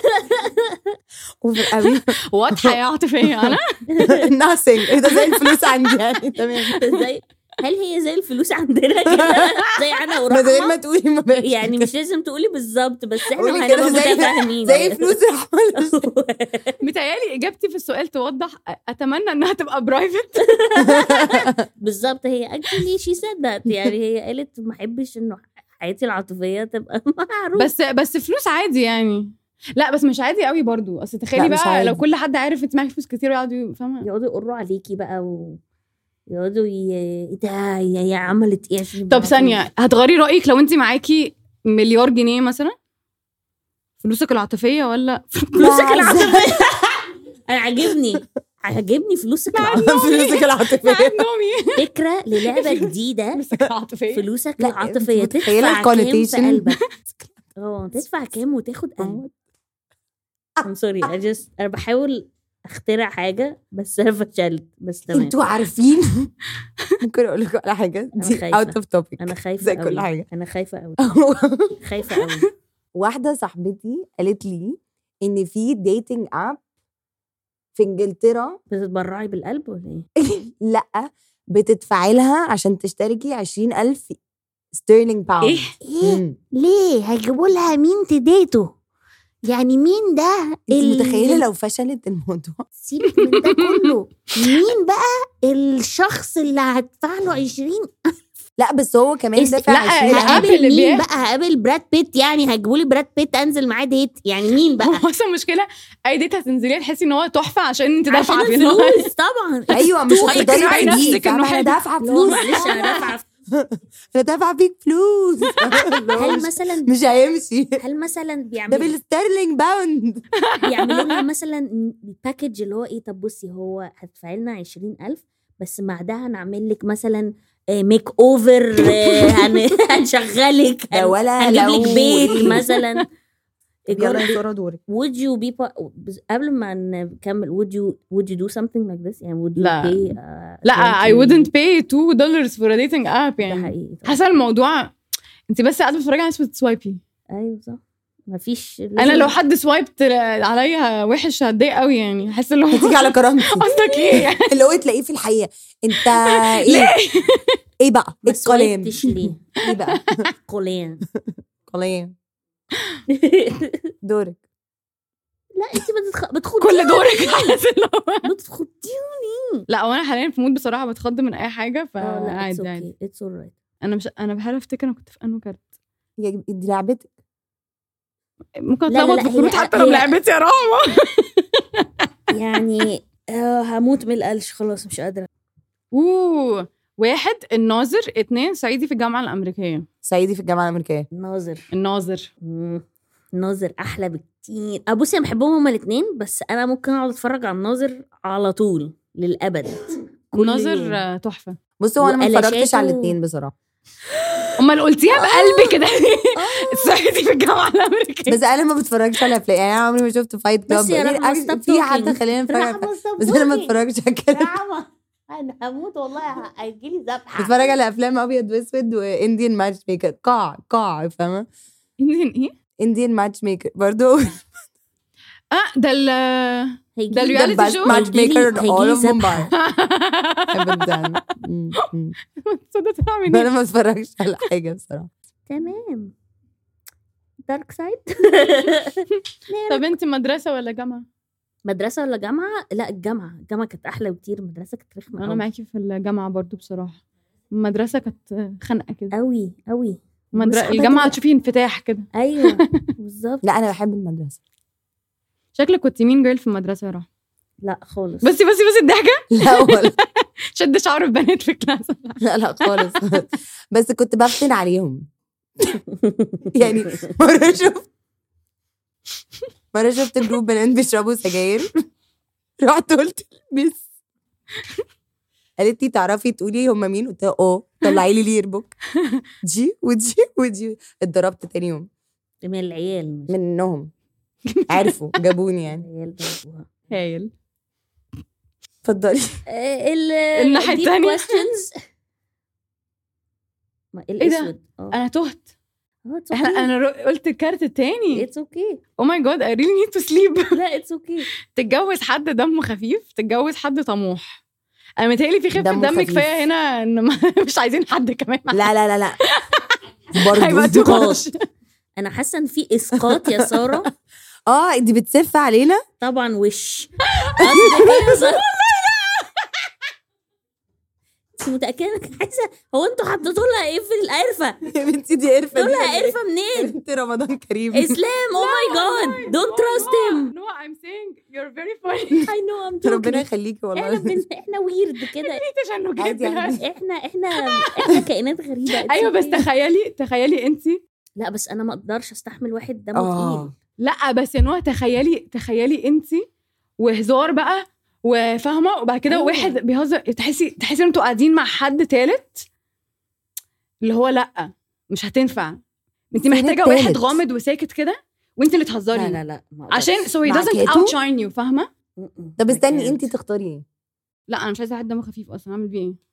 اوفر قوي وات حياه عاطفيه انا nothing ايه ده زي الفلوس عندي يعني تمام زي هل هي زي الفلوس عندنا كده زي انا من غير ما ورحمه تقولي ما بقاش يعني مش لازم تقولي بالظبط بس احنا قولي هنبقى كده زي- متفاهمين زي فلوس الحمل متهيألي اجابتي في السؤال توضح اتمنى انها تبقى برايفت بالظبط هي اكشلي شي سيد ذات يعني هي قالت ما احبش انه حياتي العاطفيه تبقى معروفه بس بس فلوس عادي يعني لا بس مش عادي قوي برضو اصل تخيلي لا، مش بقى عادي. لو كل حد عارف انت معاكي فلوس كتير ويقعدوا فاهمه يقعدوا يقروا عليكي بقى و يقعدوا ي... ايه ده هي هي عملت ايه عشان يبقى طب معاها ثانيه هتغيري رايك لو انت معاكي مليار جنيه مثلا فلوسك العاطفيه ولا فلوسك العاطفيه انا عاجبني عاجبني فلوسك العاطفيه فلوسك العاطفيه نومي فكره للعبه جديده فلوسك العاطفيه فلوسك لا، العاطفيه أنت متخيلة تدفع كام في الconnotation؟ قلبك اه تدفع كام وتاخد قلب I'm sorry I just انا بحاول اخترع حاجه بس انا فشلت بس تمام انتوا عارفين ممكن اقول لكم على حاجه دي خايفة. اوت اوف توبيك انا خايفه زي قوي. كل حاجة. انا خايفه قوي خايفه قوي واحده صاحبتي قالت لي ان في ديتنج اب في انجلترا بتتبرعي بالقلب ولا ايه؟ لا بتدفعي لها عشان تشتركي 20000 ستيرلينج باوند ايه مم. ليه هيجيبوا لها مين تديته يعني مين ده انت متخيله لو فشلت الموضوع سيبك من ده كله مين بقى الشخص اللي هدفع له 20 لا بس هو كمان اس- دافع لا، 20000 الأب هقابل اللي مين بيع- بقى هقابل براد بيت يعني هيجيبوا لي براد بيت انزل معاه ديت يعني مين بقى هو اصلا المشكله اي ديت هتنزليها تحسي ان هو تحفه عشان انت عشان دافعه في النهاية. الفلوس طبعا ايوه مش تو هتقدري اقنعي تجيبي نفسك إنه فاهمة؟ انا حلو. دافعه لو فلوس معلش انا دافعه انا دافعه فيك فلوس هل مثلا مش هيمشي هل مثلا ده بيعملوا بالستيرلينج باوند يعملوا لنا مثلا الباكج اللي هو ايه طب بصي هو هتدفعي لنا 20000 بس مع ده هنعمل لك مثلا ميك اوفر هنشغلك ده ولا هنجيب لو لك بيت إيه. مثلا يلا يا إيجار- ساره دورك would you be part... بس قبل ما نكمل would you would you do something like this يعني would you لا. pay uh, لا I 20 wouldn't pay 2 dollars for a dating app ده يعني حقيقي طبعاً. حاسه الموضوع انت بس قاعده بتتفرجي على ناس بتسوايبي ايوه صح مفيش انا لو حد سوايبت عليا وحش هتضايق قوي يعني حاسه اللي هو هتيجي على كرامتي قصدك ايه اللي هو تلاقيه في الحقيقه انت ايه ايه بقى ما ايه الكلام سويتش ليه ايه بقى قولين كلام دورك لا انت بتتخ... بتخضي كل دورك حاسه اللي هو بتخضيني لا وانا حاليا في مود بصراحه بتخض من اي حاجه اه لا فعادي اتس عادي اوكي اتس alright انا مش انا بحاول افتكر انا كنت في انه كارت يا- دي لعبتك ممكن لا، لا، اتلخبط لا، في الكروت هي- حتى لو هي- لعبتي يا رحمه يعني آه هموت من القلش خلاص مش قادره اوه واحد الناظر اتنين صعيدي في الجامعه الامريكيه صعيدي في الجامعه الامريكيه ناظر الناظر مم. ناظر احلى بكتير أه بصي انا بحبهم هما الاثنين بس انا ممكن اقعد اتفرج على الناظر على طول للابد كل يوم. الناظر آه، تحفه بصوا هو انا ما اتفرجتش وقلاشاته- على الاثنين بصراحه امال قلتيها بقلبي كده آه. الصعيدي في الجامعه الامريكيه بس انا ما بتفرجش على افلام يعني انا عمري ما شفت فايت كلاب بس يا رحمة stop في حد talking. خلينا نتفرج على رحمة stop بس انا ما talking. اتفرجش على كده رحمة انا هموت والله هيجيلي ذبحه بتفرج على افلام ابيض واسود وانديان ماتش ميكر قاع قاع فاهمه انديان ايه؟ انديان ماتش ميكر برضو اه ده ال هيجيلي ده الرياليتي best شو؟ match هيجيلي- maker in all هيجيلي of Mumbai. ذبحة. ابدا م- م. تصدق طلع انا مني ما اتفرجش على حاجه بصراحه تمام دارك سايد طب انت مدرسه ولا جامعه؟ مدرسه ولا جامعه لا الجامعه الجامعه كانت احلى بكتير المدرسه كانت رخمه انا معاكي في الجامعه برضو بصراحه المدرسه كانت خنقه كده قوي قوي مدر... بس الجامعه حضرتك- تشوفي انفتاح كده ايوه بالظبط لا انا بحب المدرسه شكلك كنت مين جيرل في المدرسه يا رحمه لا خالص بسي بسي بسي الضحكه لا ولا شد شعر البنات في الكلاس لا لا خالص بس كنت بفتن عليهم يعني مرة شفت مرة شفت جروب بنات بيشربوا سجاير رحت قلت للمس قالت لي تعرفي تقولي هم مين؟ قلت لها اه طلعي لي الير بوك دي ودي ودي اتضربت تاني يوم من العيال مش منهم عرفوا جابوني يعني العيال ضربوها هايل اتفضلي آه، ال الناحية deep التانية. questions ما ده؟ الاسود اه انا تهت آه، it's احنا okay. انا رو- قلت الكارت التاني it's okay او ماي جاد اي ريلي نيد تو سليب لا it's okay تتجوز حد دمه خفيف تتجوز حد طموح انا متهيألي في خفه دمه دم خفيف. كفايه هنا ان ما- مش عايزين حد كمان لا لا لا لا هيبقى برضه too much. انا حاسه ان في اسقاط يا ساره اه انت بتسف علينا طبعا وش قصدك إيه يا سارة؟ انت متاكده انك عايزه هو انتوا حطيتوا لها ايه في القرفه؟ يا بنتي دي قرفه تقول دي لها ولا إيه؟ قرفه منين؟ بنت رمضان كريم اسلام او ماي جاد دونت تراست هيم No, I'm saying you're very funny. اي نو ام ربنا يخليكي احنا والله بن... احنا ويرد كده تشنجات عادي عادي. دلوقتي. احنا احنا احنا كائنات غريبه It's ايوه بس okay. تخيلي تخيلي انت لا بس انا ما اقدرش استحمل واحد دمه اه تقيل لا بس ان هو تخيلي تخيلي انت وهزار بقى وفاهمه وبعد كده أيوة. واحد بيهزر تحسي تحسي ان انتوا قاعدين مع حد تالت اللي هو لا مش هتنفع انت فين محتاجه واحد التالت؟ غامض وساكت كده وانت اللي تهزري لا لا لا ما أقدرش. عشان so he مع doesn't كاتو؟ outshine you فاهمه م-م. طب I استني can't. انت تختاري ايه لا انا مش عايزه حد دمه خفيف اصلا اعمل بيه ايه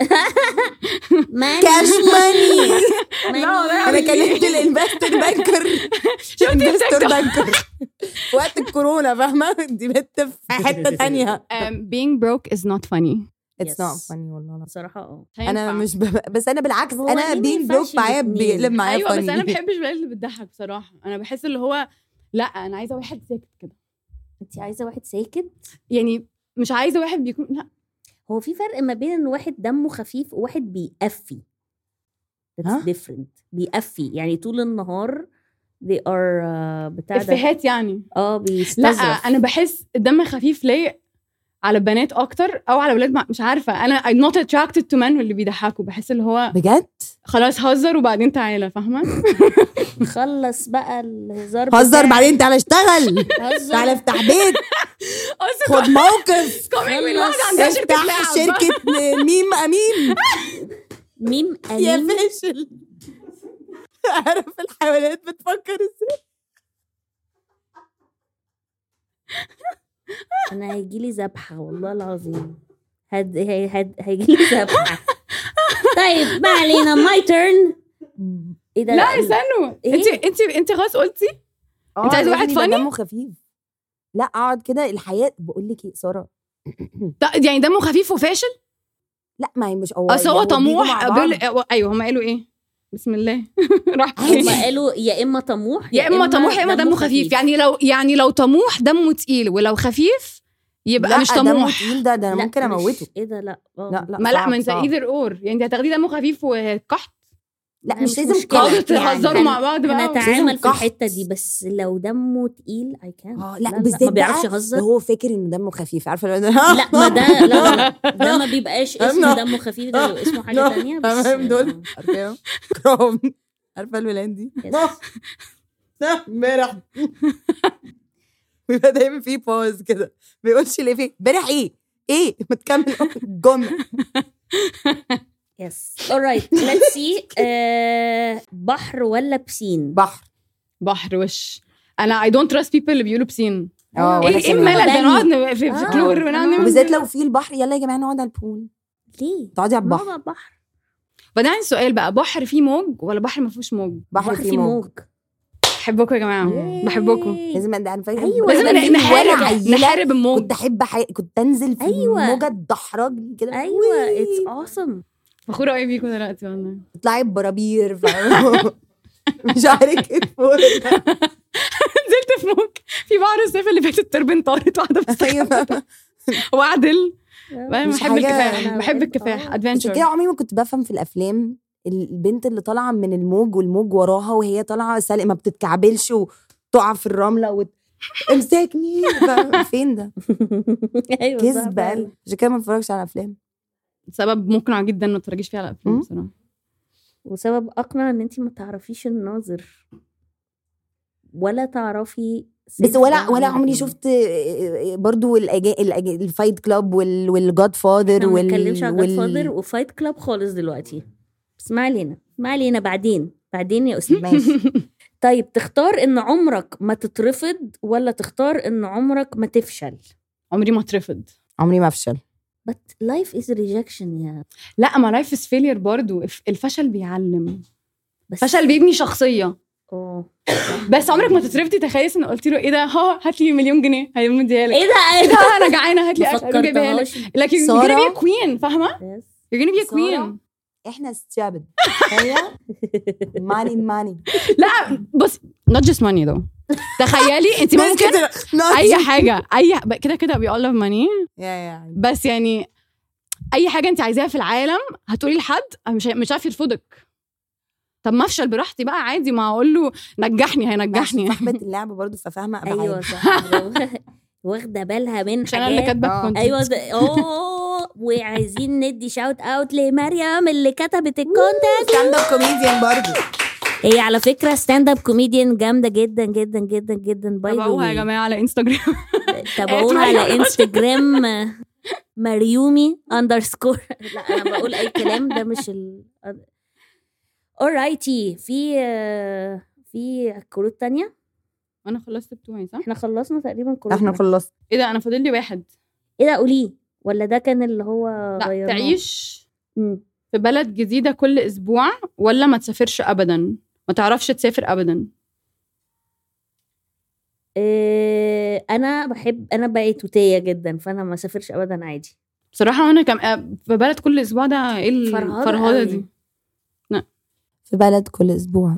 ماني كاش ماني ماني. لا، انا كلمت الانفستور بانكر شفتي انفستور التيك توك؟ بانكر وقت الكورونا فاهمه دي بنت في حته ثانيه Um, being broke is not funny اتس نوت Yes. فاني والله لا. بصراحه اه انا مش ب... بس انا بالعكس هو انا ليه ما بين ينفعش بروك معايا الاتنين؟ بيقلب معايا ايوه بس انا ما فاني بحبش البنات اللي بتضحك بصراحه انا بحس اللي هو لا انا عايزه واحد ساكت كده انت عايزه واحد ساكت يعني مش عايزه واحد بيكون لا هو في فرق ما بين ان واحد دمه خفيف وواحد بيقفي ها؟ That's different بيقفي يعني طول النهار they are uh, بتاع ده افيهات يعني اه لا بيستظرف انا بحس الدم خفيف لايق على البنات اكتر او على ولاد مع... مش عارفه انا I'm not attracted to men اللي بيضحكوا بحس اللي هو بجد خلاص هزر وبعدين تعالى فاهمه خلص بقى الهزار هزر بتاعك. بعدين تعالى اشتغل هزر تعالى افتح بيت اصلا خد موقف كومينج من واحده خلص. عندها شركه افتح لعب شركه ميم امين ميم يا أمين فاشل عارف الحيوانات بتفكر ازاي انا هيجي لي ذبحه والله العظيم هد... هي... هد... هيجي لي ذبحه طيب ما علينا ماي تيرن ايه ده لا استنوا إيه؟ انت انت انت خلاص قلتي آه، أنت عايزة لازم واحد يبقى funny؟ دمه خفيف لا اقعد كده الحياه بقول لك ايه ساره ط- يعني دمه خفيف وفاشل لا ما هي مش هو اصل هو يعني بيجوا طموح مع بعض. بيقول ايوه هم قالوا ايه بسم الله راح هم فين؟ قالوا يا اما طموح يا اما طموح يا اما دمه خفيف يعني لو يعني لو طموح دمه تقيل ولو خفيف يبقى لا مش دمه طموح تقيل ده ده انا لا، ممكن مش- اموته ايه ده لا آه. لا لا ما لا صعب، ما انت صعب. ايذر اور يعني انت هتاخديه دمه خفيف وقحط لا لا، مش مش لازم مشكلة. قحط تقعدوا يعني. تهزروا مع بعض بقى هنتعامل في قحط. الحته دي بس لو دمه تقيل اي كان اه لا بالذات ما بيعرفش بقى يهزر ده هو فاكر انه دمه خفيف عارفه لو لا ما ده لا ده ما بيبقاش اسمه أنا- دمه خفيف ده بيبقى اسمه حاجه لا، تانية بس تمام دول عارفاهم كرام عارفه الولاد دي يس. لا، امبارح بيبقى دايما في باوز كده ما بيقولش ليه في امبارح ايه ايه ما تكمل الجمله يس alright let's see آه، بحر ولا بسين بحر بحر وش انا اي دونت تراست بيبل اللي بيقولوا بسين اه ايه ولا ايه كمان. الملل ده بني. نقعد ن- في في آه. كلور ونقعد نعمل- وبالذات لو في البحر يلا يا جماعه نقعد على البول ليه تقعدي على نقعد البحر على البحر بعدين عندي سؤال بقى بحر فيه موج ولا بحر ما فيهوش موج بحر فيه موج بحبكم يا جماعه بحبكم لازم أنا- انا فاكره أيوة، لازم ده ن- في نحارب ولا عيلة نحارب الموج كنت احب حي... كنت انزل في أيوة. الموجه تدحرجني كده ايوه وي. اتس awesome فخوره قوي بيكم دلوقتي والله تطلعي ببرابير فاهمة؟ مش عارف ايه فوق نزلت في موج في بحر الصيف اللي فات التربين طارت واحده بس ايوه فاهمة؟ وعدل بحب مش حاجة- الكفاح أنا بحب بحب- الكفاح آه. عشان ادفنتشر كده عمري ما كنت بفهم في الافلام البنت اللي طالعه من الموج والموج وراها وهي طالعه سالق ما بتتكعبلش وتقع في الرمله وت... امسكني فاهمة؟ فين ده ايوه صح كذب فعلا. قوي. عشان كده ما بتفرجش على افلام سبب مقنع جدا ما تتفرجيش فيه على افلام مم. بصراحه وسبب اقنع ان انت ما تعرفيش الناظر ولا تعرفي بس سيف ولا ده ولا عامل عمري إيه. شفت آه، برضو الأجا... الأجا... الفايت كلاب وال... والجاد فاذر احنا ما وال... بنتكلمش على وال... جاد فاذر وفايت كلاب خالص دلوقتي بس ما علينا ما علينا بعدين بعدين يا استاذ ماشي طيب تختار ان عمرك ما تترفض ولا تختار ان عمرك ما تفشل عمري ما اترفض عمري ما افشل but life is rejection يا لا ما لايف از فيلير برضه الف- الفشل بيعلم بس فشل بيبني شخصيه اه بس عمرك ما تترفضي تخيل ان قلت له ايه ده ها هات لي مليون جنيه هيقوم مديها لك ايه ده ايه ده انا جعانه هات لي ما اكل هيقوم جايبها لك فكرتهاش like you're سارة؟ gonna be a queen فاهمه Yes. you're gonna be a سارة؟ queen احنا استعبد هي ماني ماني لا بص not just money though تخيلي انت ممكن اي حاجه اي ب- كده كده we all love money يا يا بس يعني اي حاجه انت عايزاها في العالم هتقولي لحد مش مش عارف يرفضك طب ما افشل براحتي بقى عادي ما اقول له نجحني هينجحني صاحبة اللعب برضو ففاهمة أبعاد ايوه صح برافو. واخده بالها من مش انا اللي حاجات كاتبه آه. الكونتنت ايوه ده اوه وعايزين ندي شاوت اوت لمريم اللي كتبت الكونتنت ستاند اب كوميديان برضو هي على فكره ستاند اب كوميديان جامده جدا جدا جدا جدا باي تابعوها يا جماعه على انستغرام تابعوها مريم على رشد. انستجرام مريومي اندرسكور لا انا بقول اي كلام ده مش ال اورايتي في آه، في كروت تانية انا خلصت بتوعي صح احنا خلصنا تقريبا كروت احنا خلصنا ايه ده انا فاضل لي واحد ايه ده قوليه ولا ده كان اللي هو لا غيرناه؟ تعيش مم. في بلد جديده كل اسبوع ولا ما تسافرش ابدا ما تعرفش تسافر ابدا إيه انا بحب انا بيتوتيه جدا فانا ما اسافرش ابدا عادي بصراحه وانا كم آه، في بلد كل اسبوع ده ايه فرهدة الفرهده قوي. دي في بلد كل أسبوع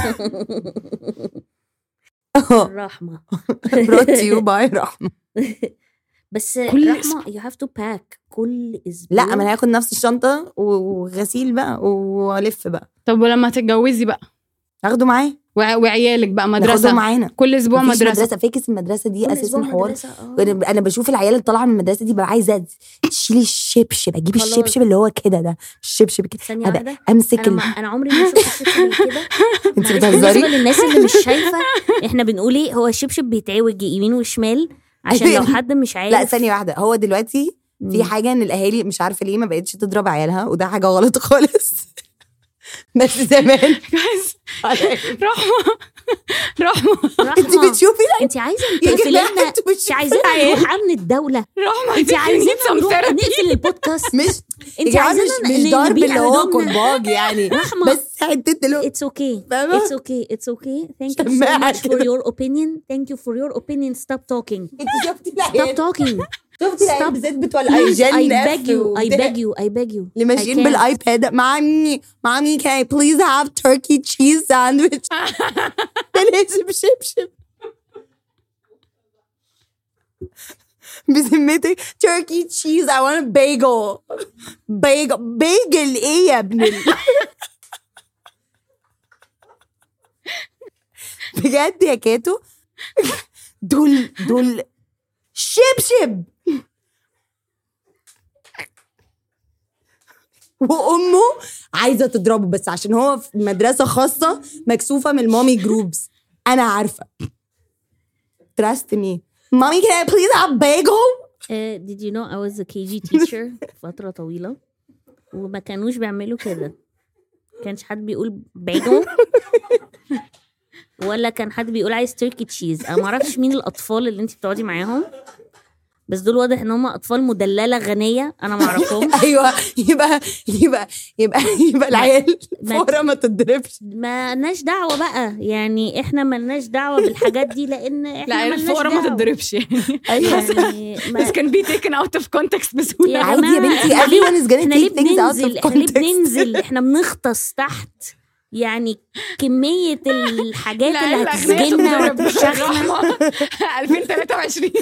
الرحمه brought to you by رحمة بس كل رحمه you have to pack كل اسبوع لا ما أنا هاخد نفس الشنطة وغسيل بقى والف بقى طب ولما تتجوزي بقى هاخده معايا وع- وعيالك بقى ناخده مدرسه معانا كل اسبوع مفيش مدرسه مدرسة فاكس المدرسة دي كل أساسا أسبوع حوار مدرسة، آه. انا أنا بشوف العيال اللي طالعه من المدرسه دي ببقى عايزه تشيلي الشبشب اجيب خلاص. الشبشب اللي هو كده ده الشبشب كده ثانيه أبقى واحده امسك انا ال... ما انا عمري ما شفت الشبشب كده انت معلش، بالنسبه بتهزري للناس اللي مش شايفه احنا بنقول ايه هو الشبشب بيتعوج يمين وشمال عشان لو حد مش عارف لا ثانيه واحده هو دلوقتي في مم. حاجه ان الاهالي مش عارفه ليه ما بقتش تضرب عيالها وده حاجه غلط خالص بس زمان جايز رحمه رحمه انت رحمة بتشوفي انت عايزه يا تقفلي جماعه لنا انتوا انت بتشوفي عايزانا إيه؟ نروح امن الدوله رحمه انت عايزانا نروح ثيرابي نقفل البودكاست مش انت يا جماعة عايزانا مش مش ن- ضرب نبيع اللي هو هدومنا. كرباج يعني رحمة. بس حته اللي هو It's okay. فاهمة؟ It's okay. It's okay. Thank you so شماعة much for كده. your opinion. Thank you for your opinion. Stop talking. انت شفتي Stop العيال talking. شفتي العيال Stop. بالذات بتوع Please, الايجن I beg you. I beg you. I beg you. اللي I ماشيين can't. بالايباد مامي مامي can I please have turkey cheese sandwich ده لازم شبشب بذمتك turkey cheese I want a bagel bagel bagel ايه يا ابن ال... بجد يا كاتو دول دول شبشب وامه عايزه تضربه بس عشان هو في مدرسه خاصه مكسوفه من المامي جروبس انا عارفه trust me mommy can I please have bagel Uh, did you know I was a KG teacher فترة طويلة وما كانوش بيعملوا كده كانش حد بيقول باجو ولا كان حد بيقول عايز تركي تشيز انا ما اعرفش مين الاطفال اللي انت بتقعدي معاهم بس دول واضح ان هم اطفال مدلله غنيه انا ما اعرفهم ايوه يبقى يبقى يبقى يبقى العيال ما- فورا ما تضربش ما لناش دعوه بقى يعني احنا ما لناش دعوه بالحاجات دي لان احنا لا ملناش الفقرة ما دعوة. تتضربش يعني ايوه يعني ما- بس كان بي تيكن اوت اوف كونتكست بسهوله يا عادي يا جماعة، بنتي احنا ليه- everyone is gonna احنا ليه take things out بننزل of احنا ليه context بننزل احنا بنغطس تحت يعني كمية الحاجات لا اللي الأغنياء هتسجننا تتضرب. وتفشخنا رحمة. 2023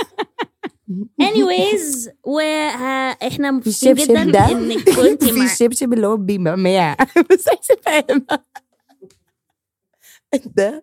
anyways واحنا مبسوطين الشبشب جدا ده انك كنتي في مع الشبشب اللي هو بيمعمع بس عايزه افهمها ده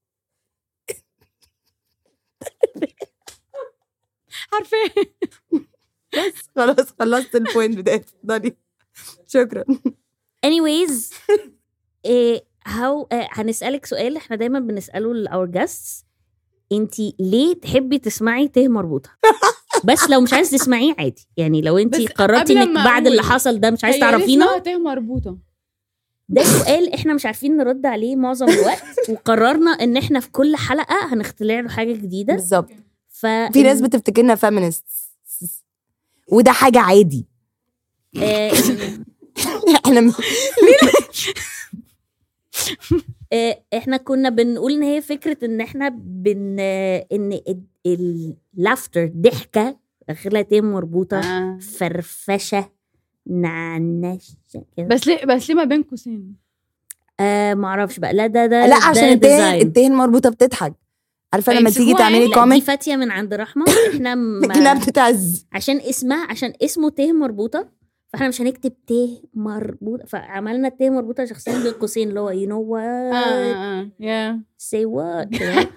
عارفاه خلاص خلصت البوينت بتاعتي اتفضلي شكرا anyways إيه how آه، هنسألك سؤال احنا دايما بنسأله لأور جاستس انتي ليه تحبي تسمعي ته مربوطة بس لو مش عايز تسمعيه عادي يعني لو انتي بس قررتي قبل انك ما بعد اللي أقول، حصل ده مش عايز هي ليه تعرفينا اسمها ته مربوطه ده سؤال احنا مش عارفين نرد عليه معظم الوقت وقررنا ان احنا في كل حلقه هنخترع له حاجه جديده بالظبط ف في ناس بتفتكرنا فيمينست وده حاجه عادي آه، احنا م- آه، احنا كنا بنقول ان هي فكره ان احنا بن آه، ان اللافتر ضحكه اخرها تيم مربوطه آه. فرفشه نعنشه كده بس ليه بس ليه ما بين قوسين آه معرفش بقى لا ده ده لا ده عشان التهن design. التهن مربوطه بتضحك عارفه لما تيجي فيمسكوها تعملي يعني؟ دي كوميك فاتيه من عند رحمه احنا كأنها ما بتتعز عشان اسمها عشان اسمه ت مربوطه فاحنا مش هنكتب ت مربوطه فعملنا ت مربوطه شخصيا بين قوسين اللي هو يو نو اه وات اه اه يا say what you know؟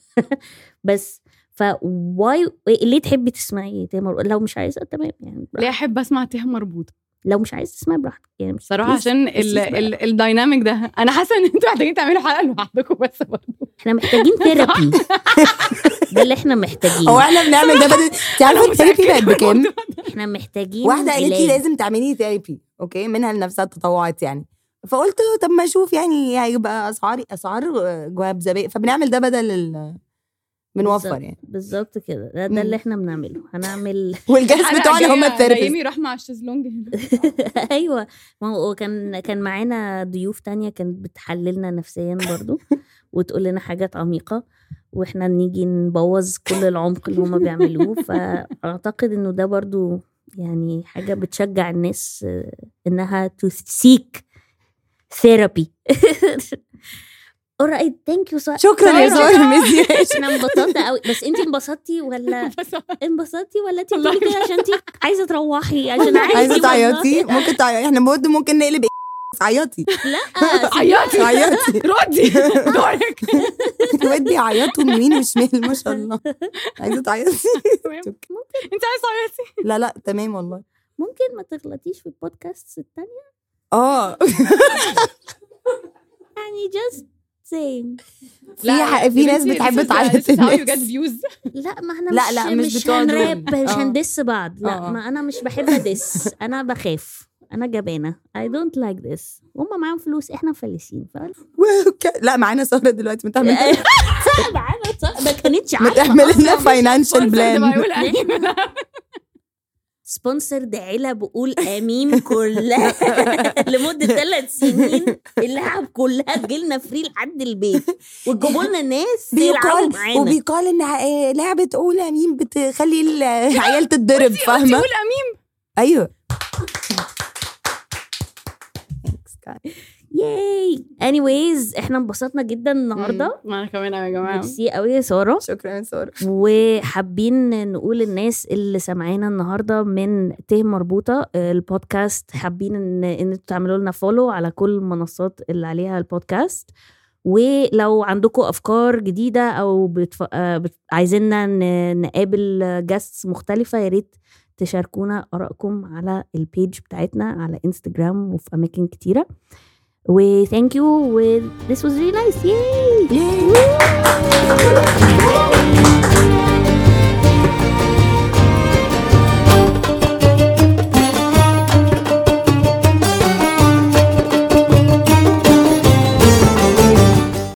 بس ف why ليه تحبي تسمعي ت مربوطه لو مش عايزه تمام يعني ليه براحتك. احب اسمع ته مربوطه لو مش عايزه تسمعي براحتك يعني مش صراحه please- عشان please ال بقى. ال الدايناميك ده انا حاسه ان انتوا محتاجين تعملوا حلقه لوحدكم بس برضه احنا محتاجين ثيرابي ده اللي احنا هو محتاجينه احنا بنعمل ده بدل انت عارفه أنا الثيرابي بقت متأكدة بكام؟ احنا محتاجين واحده قالت لي علاج. لازم تعملي ثيرابي اوكي منها لنفسها التطوعات يعني فقلت طب ما اشوف يعني هيبقى اسعار اسعار جواب زبائن فبنعمل ده بدل ال بنوفر بالظبط. يعني بالظبط كده ده, مم. ده اللي احنا بنعمله هنعمل والجهاز الحلقة بتوعنا هم الجاية الثيرابيست ريمي راح مع الشезлونج هنا ايوه ما هو كان كان معانا ضيوف تانية كانت بتحللنا نفسيا برضو وتقول لنا حاجات عميقة واحنا نيجي نبوظ كل العمق اللي هما بيعملوه فاعتقد انه ده برضو يعني حاجة بتشجع الناس آه، انها to seek therapy alright thank you so شكرا يا سارة. زهر ميسي انا انبسطت قوي بس انت انبسطتي ولا بس انبسطتي ولا انت والله بتقولي كده عشان انت عايزه تروحي عشان عايزه عايزه تعيطي ممكن تعيطي احنا برضه ممكن نقلب عيطي لا عيطي عيطي ردي دورك ودي عيطوا يمين وشمال ما شاء الله عايزه تعيطي انت عايز تعيطي لا لا تمام والله ممكن ما تغلطيش في البودكاست التانية اه يعني just saying في ح- في ناس بتحب تعيط الناس. فيوز لا ما احنا لا، مش لا، مش مش بتوع دول. هنراب مش آه. هندس بعض لا آه. ما انا مش بحب ادس انا بخاف انا جبانه I don't like this هم معاهم فلوس احنا مفلسين ف... وك- لا معانا ساره دلوقتي متعمل معانا صح ما كانتش عارفه متعمل لنا فاينانشال بلان سبونسر ده عيلة بقول امين كلها لمده ثلاث سنين اللعب كلها تجيلنا فري لحد البيت وتجيبوا لنا ناس يلعبوا بيقال معانا وبيقال ان آه، لعبه قول مين بتخلي العيال تتضرب فاهمه قول امين ايوه ياي anyways احنا انبسطنا جدا النهارده ما انا كمان أوي يا جماعه ميرسي قوي يا ساره شكرا يا ساره وحابين نقول للناس اللي سامعانا النهارده من ته مربوطه آه، البودكاست حابين ان ان انتوا تعملوا لنا فولو على كل المنصات اللي عليها البودكاست ولو عندكم افكار جديده او بتف... آه، بت... عايزيننا ن... نقابل جاستس مختلفه يا ريت تشاركونا ارائكم على البيج بتاعتنا على انستجرام وفي اماكن كتيره و thank you و this was really nice yay Yay.